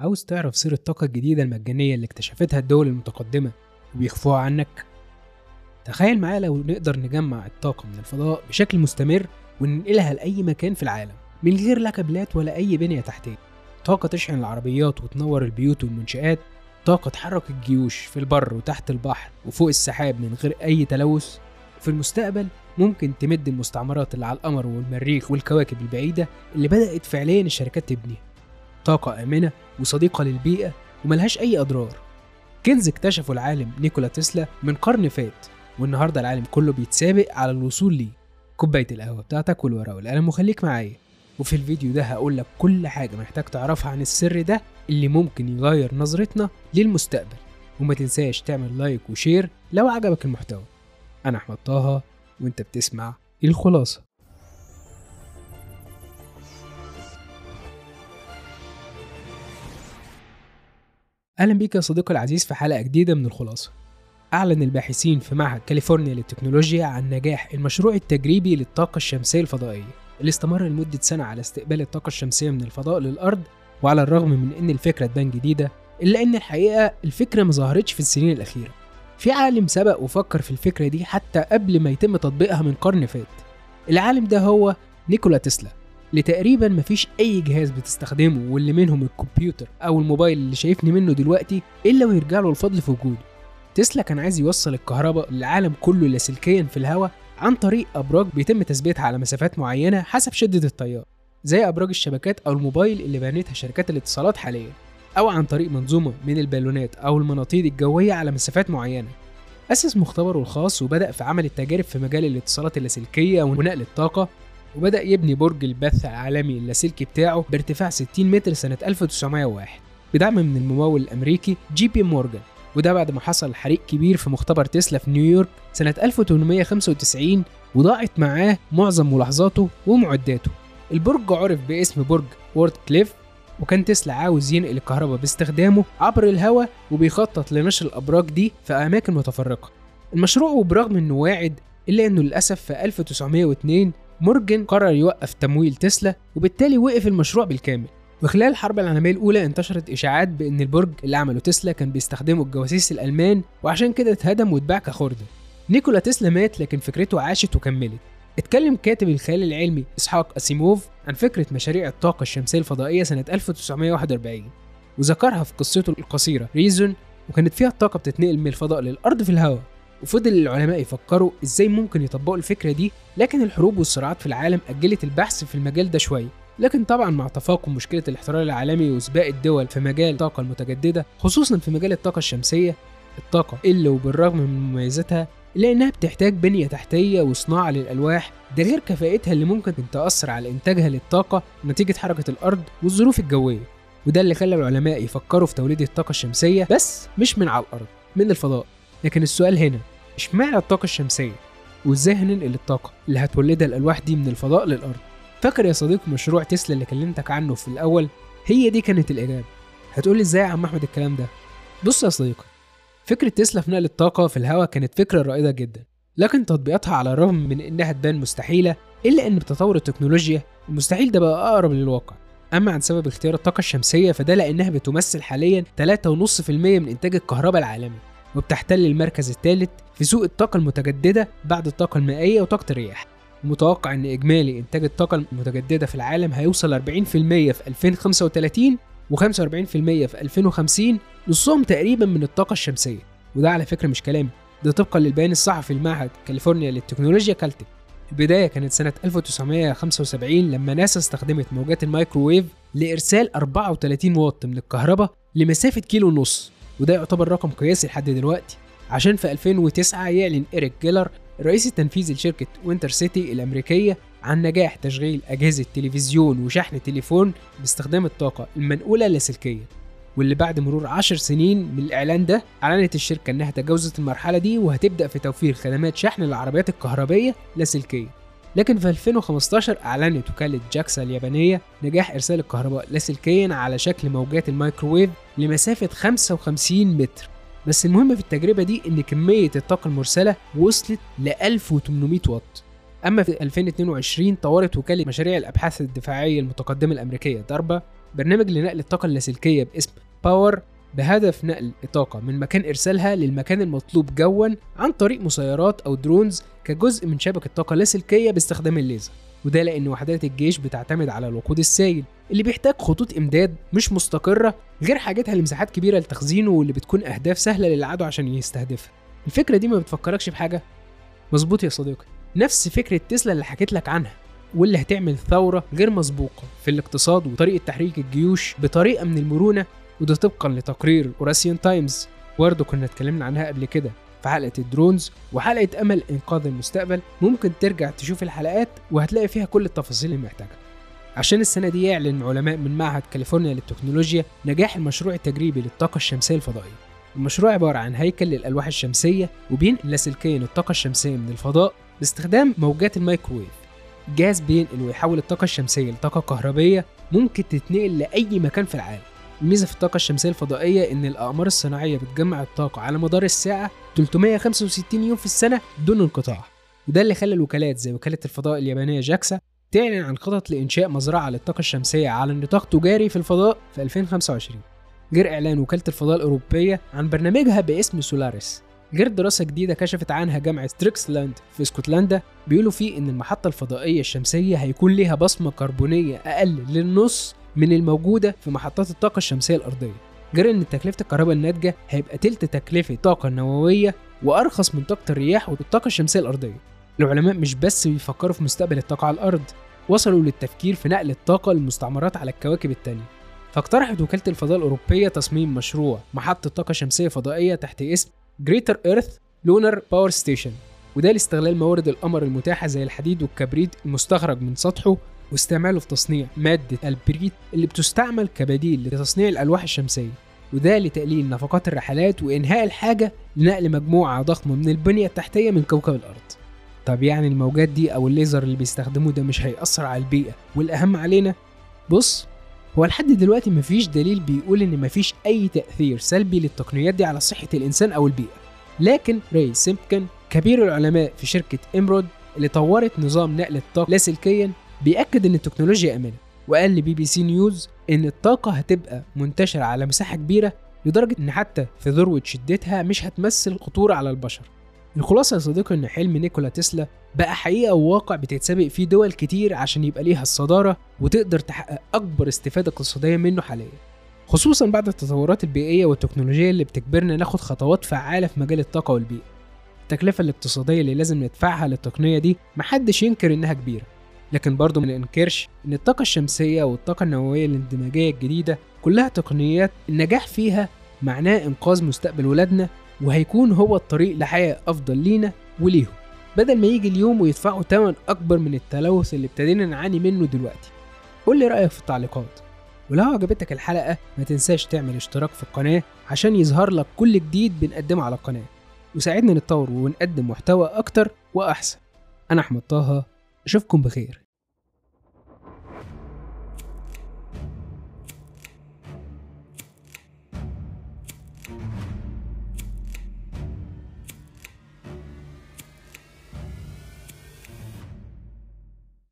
عاوز تعرف سر الطاقة الجديدة المجانية اللي اكتشفتها الدول المتقدمة وبيخفوها عنك؟ تخيل معايا لو نقدر نجمع الطاقة من الفضاء بشكل مستمر وننقلها لأي مكان في العالم من غير لا كابلات ولا أي بنية تحتية طاقة تشحن العربيات وتنور البيوت والمنشآت طاقة تحرك الجيوش في البر وتحت البحر وفوق السحاب من غير أي تلوث في المستقبل ممكن تمد المستعمرات اللي على القمر والمريخ والكواكب البعيدة اللي بدأت فعليا الشركات تبنيها طاقة آمنة وصديقة للبيئة وملهاش أي أضرار كنز اكتشفه العالم نيكولا تسلا من قرن فات والنهاردة العالم كله بيتسابق على الوصول ليه كوباية القهوة بتاعتك والورقة والقلم وخليك معايا وفي الفيديو ده هقول لك كل حاجة محتاج تعرفها عن السر ده اللي ممكن يغير نظرتنا للمستقبل وما تنساش تعمل لايك وشير لو عجبك المحتوى أنا أحمد طه وأنت بتسمع الخلاصة أهلا بيك يا صديقي العزيز في حلقة جديدة من الخلاصة أعلن الباحثين في معهد كاليفورنيا للتكنولوجيا عن نجاح المشروع التجريبي للطاقة الشمسية الفضائية اللي استمر لمدة سنة على استقبال الطاقة الشمسية من الفضاء للأرض وعلى الرغم من إن الفكرة تبان جديدة إلا إن الحقيقة الفكرة ما ظهرتش في السنين الأخيرة في عالم سبق وفكر في الفكرة دي حتى قبل ما يتم تطبيقها من قرن فات العالم ده هو نيكولا تسلا اللي تقريبا مفيش أي جهاز بتستخدمه واللي منهم الكمبيوتر أو الموبايل اللي شايفني منه دلوقتي إلا ويرجع له الفضل في وجوده تسلا كان عايز يوصل الكهرباء للعالم كله لاسلكيا في الهواء عن طريق أبراج بيتم تثبيتها على مسافات معينة حسب شدة التيار زي أبراج الشبكات أو الموبايل اللي بنتها شركات الاتصالات حاليا أو عن طريق منظومة من البالونات أو المناطيد الجوية على مسافات معينة أسس مختبره الخاص وبدأ في عمل التجارب في مجال الاتصالات اللاسلكية ونقل الطاقة وبدأ يبني برج البث العالمي اللاسلكي بتاعه بارتفاع 60 متر سنة 1901 بدعم من الممول الأمريكي جي بي مورجان وده بعد ما حصل حريق كبير في مختبر تسلا في نيويورك سنة 1895 وضاعت معاه معظم ملاحظاته ومعداته البرج عرف باسم برج وورد كليف وكان تسلا عاوز ينقل الكهرباء باستخدامه عبر الهواء وبيخطط لنشر الأبراج دي في أماكن متفرقة المشروع وبرغم إنه واعد إلا إنه للأسف في 1902 مورجن قرر يوقف تمويل تسلا وبالتالي وقف المشروع بالكامل وخلال الحرب العالمية الأولى انتشرت إشاعات بإن البرج اللي عمله تسلا كان بيستخدمه الجواسيس الألمان وعشان كده اتهدم واتباع كخردة نيكولا تسلا مات لكن فكرته عاشت وكملت اتكلم كاتب الخيال العلمي إسحاق أسيموف عن فكرة مشاريع الطاقة الشمسية الفضائية سنة 1941 وذكرها في قصته القصيرة ريزون وكانت فيها الطاقة بتتنقل من الفضاء للأرض في الهواء وفضل العلماء يفكروا ازاي ممكن يطبقوا الفكرة دي لكن الحروب والصراعات في العالم أجلت البحث في المجال ده شوية لكن طبعا مع تفاقم مشكلة الاحتلال العالمي وسباق الدول في مجال الطاقة المتجددة خصوصا في مجال الطاقة الشمسية الطاقة اللي وبالرغم من مميزاتها إلا إنها بتحتاج بنية تحتية وصناعة للألواح ده غير كفاءتها اللي ممكن تأثر على إنتاجها للطاقة نتيجة حركة الأرض والظروف الجوية وده اللي خلى العلماء يفكروا في توليد الطاقة الشمسية بس مش من على الأرض من الفضاء لكن السؤال هنا اشمعنى الطاقة الشمسية وازاي هننقل الطاقة اللي هتولدها الألواح دي من الفضاء للأرض فاكر يا صديقي مشروع تسلا اللي كلمتك عنه في الأول هي دي كانت الإجابة هتقولي ازاي يا عم أحمد الكلام ده بص يا صديقي فكرة تسلا في نقل الطاقة في الهواء كانت فكرة رائدة جدا لكن تطبيقاتها على الرغم من إنها تبان مستحيلة إلا إن بتطور التكنولوجيا المستحيل ده بقى أقرب للواقع أما عن سبب اختيار الطاقة الشمسية فده لأنها بتمثل حاليا 3.5% من إنتاج الكهرباء العالمي وبتحتل المركز الثالث في سوق الطاقة المتجددة بعد الطاقة المائية وطاقة الرياح متوقع ان اجمالي انتاج الطاقه المتجدده في العالم هيوصل 40% في 2035 و45% في 2050 نصهم تقريبا من الطاقه الشمسيه وده على فكره مش كلامي ده طبقا للبيان الصحفي المعهد كاليفورنيا للتكنولوجيا كالتك البدايه كانت سنه 1975 لما ناسا استخدمت موجات الميكروويف لارسال 34 واط من الكهرباء لمسافه كيلو ونص وده يعتبر رقم قياسي لحد دلوقتي عشان في 2009 يعلن إيريك جيلر الرئيس التنفيذي لشركة وينتر سيتي الأمريكية عن نجاح تشغيل أجهزة تلفزيون وشحن تليفون باستخدام الطاقة المنقولة اللاسلكية واللي بعد مرور 10 سنين من الإعلان ده أعلنت الشركة إنها تجاوزت المرحلة دي وهتبدأ في توفير خدمات شحن العربيات الكهربية لاسلكية لكن في 2015 أعلنت وكالة جاكسا اليابانية نجاح إرسال الكهرباء لاسلكيا على شكل موجات الميكروويف لمسافة 55 متر بس المهم في التجربة دي إن كمية الطاقة المرسلة وصلت ل 1800 واط أما في 2022 طورت وكالة مشاريع الأبحاث الدفاعية المتقدمة الأمريكية داربا برنامج لنقل الطاقة اللاسلكية باسم باور بهدف نقل الطاقة من مكان إرسالها للمكان المطلوب جوا عن طريق مسيرات أو درونز كجزء من شبكة طاقة لاسلكية باستخدام الليزر وده لأن وحدات الجيش بتعتمد على الوقود السائل اللي بيحتاج خطوط إمداد مش مستقرة غير حاجاتها لمساحات كبيرة لتخزينه واللي بتكون أهداف سهلة للعدو عشان يستهدفها الفكرة دي ما بتفكركش بحاجة؟ مظبوط يا صديقي نفس فكرة تسلا اللي حكيت لك عنها واللي هتعمل ثورة غير مسبوقة في الاقتصاد وطريقة تحريك الجيوش بطريقة من المرونة وده طبقا لتقرير اوراسيون تايمز برضه كنا اتكلمنا عنها قبل كده في حلقة الدرونز وحلقة أمل إنقاذ المستقبل ممكن ترجع تشوف الحلقات وهتلاقي فيها كل التفاصيل اللي محتاجها عشان السنة دي يعلن علماء من معهد كاليفورنيا للتكنولوجيا نجاح المشروع التجريبي للطاقة الشمسية الفضائية المشروع عبارة عن هيكل للألواح الشمسية وبينقل لاسلكيا الطاقة الشمسية من الفضاء باستخدام موجات الميكروويف جاز بينقل ويحول الطاقة الشمسية لطاقة كهربية ممكن تتنقل لأي مكان في العالم الميزة في الطاقة الشمسية الفضائية إن الأقمار الصناعية بتجمع الطاقة على مدار الساعة 365 يوم في السنة دون انقطاع وده اللي خلى الوكالات زي وكالة الفضاء اليابانية جاكسا تعلن عن خطط لإنشاء مزرعة للطاقة الشمسية على نطاق تجاري في الفضاء في 2025 غير إعلان وكالة الفضاء الأوروبية عن برنامجها باسم سولاريس غير دراسة جديدة كشفت عنها جامعة ستريكسلاند في اسكتلندا بيقولوا فيه إن المحطة الفضائية الشمسية هيكون ليها بصمة كربونية أقل للنص من الموجودة في محطات الطاقة الشمسية الأرضية غير إن تكلفة الكهرباء الناتجة هيبقى تلت تكلفة الطاقة النووية وأرخص من طاقة الرياح والطاقة الشمسية الأرضية العلماء مش بس بيفكروا في مستقبل الطاقة على الأرض وصلوا للتفكير في نقل الطاقة للمستعمرات على الكواكب التانية فاقترحت وكالة الفضاء الأوروبية تصميم مشروع محطة طاقة شمسية فضائية تحت اسم Greater Earth Lunar Power Station وده لاستغلال موارد القمر المتاحة زي الحديد والكبريت المستخرج من سطحه واستعماله في تصنيع مادة البريت اللي بتستعمل كبديل لتصنيع الألواح الشمسية وده لتقليل نفقات الرحلات وإنهاء الحاجة لنقل مجموعة ضخمة من البنية التحتية من كوكب الأرض طب يعني الموجات دي أو الليزر اللي بيستخدموه ده مش هيأثر على البيئة والأهم علينا بص هو لحد دلوقتي مفيش دليل بيقول ان مفيش اي تاثير سلبي للتقنيات دي على صحه الانسان او البيئه لكن راي سيمبكن كبير العلماء في شركه امرود اللي طورت نظام نقل الطاقه لاسلكيا بيأكد ان التكنولوجيا امنه وقال لبي بي سي نيوز ان الطاقه هتبقى منتشره على مساحه كبيره لدرجه ان حتى في ذروه شدتها مش هتمثل خطوره على البشر الخلاصة يا صديقي إن حلم نيكولا تسلا بقى حقيقة وواقع بتتسابق فيه دول كتير عشان يبقى ليها الصدارة وتقدر تحقق أكبر استفادة اقتصادية منه حاليا خصوصا بعد التطورات البيئية والتكنولوجية اللي بتجبرنا ناخد خطوات فعالة في مجال الطاقة والبيئة التكلفة الاقتصادية اللي لازم ندفعها للتقنية دي محدش ينكر إنها كبيرة لكن برضه ما ننكرش إن الطاقة الشمسية والطاقة النووية الاندماجية الجديدة كلها تقنيات النجاح فيها معناه إنقاذ مستقبل ولادنا وهيكون هو الطريق لحياة أفضل لينا وليهم بدل ما يجي اليوم ويدفعوا تمن أكبر من التلوث اللي ابتدينا نعاني منه دلوقتي قول لي رأيك في التعليقات ولو عجبتك الحلقة ما تنساش تعمل اشتراك في القناة عشان يظهر لك كل جديد بنقدمه على القناة وساعدنا نتطور ونقدم محتوى أكتر وأحسن أنا أحمد طه أشوفكم بخير